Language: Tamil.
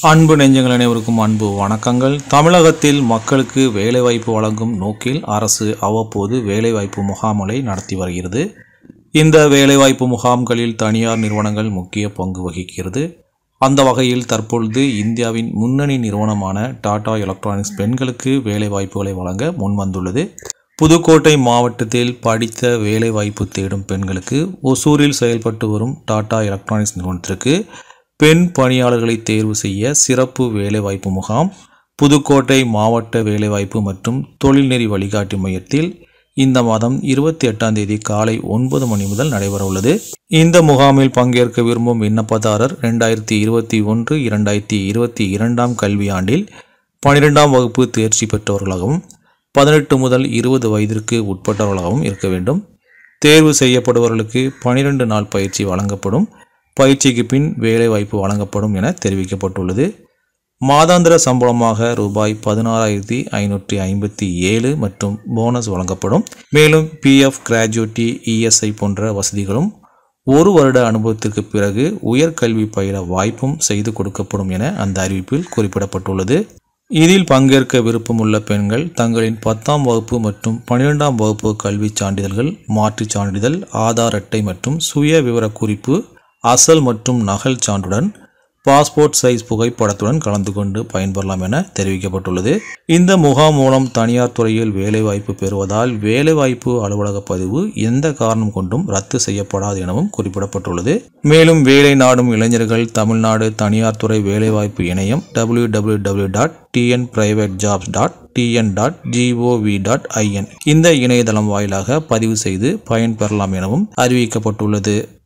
அன்பு நெஞ்சங்கள் அனைவருக்கும் அன்பு வணக்கங்கள் தமிழகத்தில் மக்களுக்கு வேலைவாய்ப்பு வழங்கும் நோக்கில் அரசு அவ்வப்போது வேலைவாய்ப்பு முகாம்களை நடத்தி வருகிறது இந்த வேலைவாய்ப்பு முகாம்களில் தனியார் நிறுவனங்கள் முக்கிய பங்கு வகிக்கிறது அந்த வகையில் தற்பொழுது இந்தியாவின் முன்னணி நிறுவனமான டாடா எலக்ட்ரானிக்ஸ் பெண்களுக்கு வேலைவாய்ப்புகளை வழங்க முன்வந்துள்ளது புதுக்கோட்டை மாவட்டத்தில் படித்த வேலைவாய்ப்பு தேடும் பெண்களுக்கு ஒசூரில் செயல்பட்டு வரும் டாடா எலக்ட்ரானிக்ஸ் நிறுவனத்திற்கு பெண் பணியாளர்களை தேர்வு செய்ய சிறப்பு வேலைவாய்ப்பு முகாம் புதுக்கோட்டை மாவட்ட வேலைவாய்ப்பு மற்றும் தொழில்நெறி வழிகாட்டி மையத்தில் இந்த மாதம் இருபத்தி எட்டாம் தேதி காலை ஒன்பது மணி முதல் நடைபெற உள்ளது இந்த முகாமில் பங்கேற்க விரும்பும் விண்ணப்பதாரர் ரெண்டாயிரத்தி இருபத்தி ஒன்று இரண்டாயிரத்தி இருபத்தி இரண்டாம் கல்வியாண்டில் பனிரெண்டாம் வகுப்பு தேர்ச்சி பெற்றவர்களாகவும் பதினெட்டு முதல் இருபது வயதிற்கு உட்பட்டவர்களாகவும் இருக்க வேண்டும் தேர்வு செய்யப்படுபவர்களுக்கு பனிரெண்டு நாள் பயிற்சி வழங்கப்படும் பயிற்சிக்கு பின் வேலைவாய்ப்பு வழங்கப்படும் என தெரிவிக்கப்பட்டுள்ளது மாதாந்திர சம்பளமாக ரூபாய் பதினாறாயிரத்தி ஐநூற்றி ஐம்பத்தி ஏழு மற்றும் போனஸ் வழங்கப்படும் மேலும் பிஎஃப் கிராஜுவிட்டி இஎஸ்ஐ போன்ற வசதிகளும் ஒரு வருட அனுபவத்திற்கு பிறகு உயர்கல்வி பயில வாய்ப்பும் செய்து கொடுக்கப்படும் என அந்த அறிவிப்பில் குறிப்பிடப்பட்டுள்ளது இதில் பங்கேற்க விருப்பமுள்ள பெண்கள் தங்களின் பத்தாம் வகுப்பு மற்றும் பன்னிரெண்டாம் வகுப்பு கல்விச் சான்றிதழ்கள் மாற்றுச் சான்றிதழ் ஆதார் அட்டை மற்றும் சுய விவரக் குறிப்பு அசல் மற்றும் நகல் சான்றுடன் பாஸ்போர்ட் சைஸ் புகைப்படத்துடன் கலந்து கொண்டு பயன்பெறலாம் என தெரிவிக்கப்பட்டுள்ளது இந்த முகாம் மூலம் தனியார் துறையில் வேலைவாய்ப்பு பெறுவதால் வேலைவாய்ப்பு அலுவலக பதிவு எந்த காரணம் கொண்டும் ரத்து செய்யப்படாது எனவும் குறிப்பிடப்பட்டுள்ளது மேலும் வேலை நாடும் இளைஞர்கள் தமிழ்நாடு தனியார் துறை வேலைவாய்ப்பு இணையம் W W W dot TN private jobs dot TN dot GOV dot IN இந்த இணையதளம் வாயிலாக பதிவு செய்து பயன்பெறலாம் எனவும் அறிவிக்கப்பட்டுள்ளது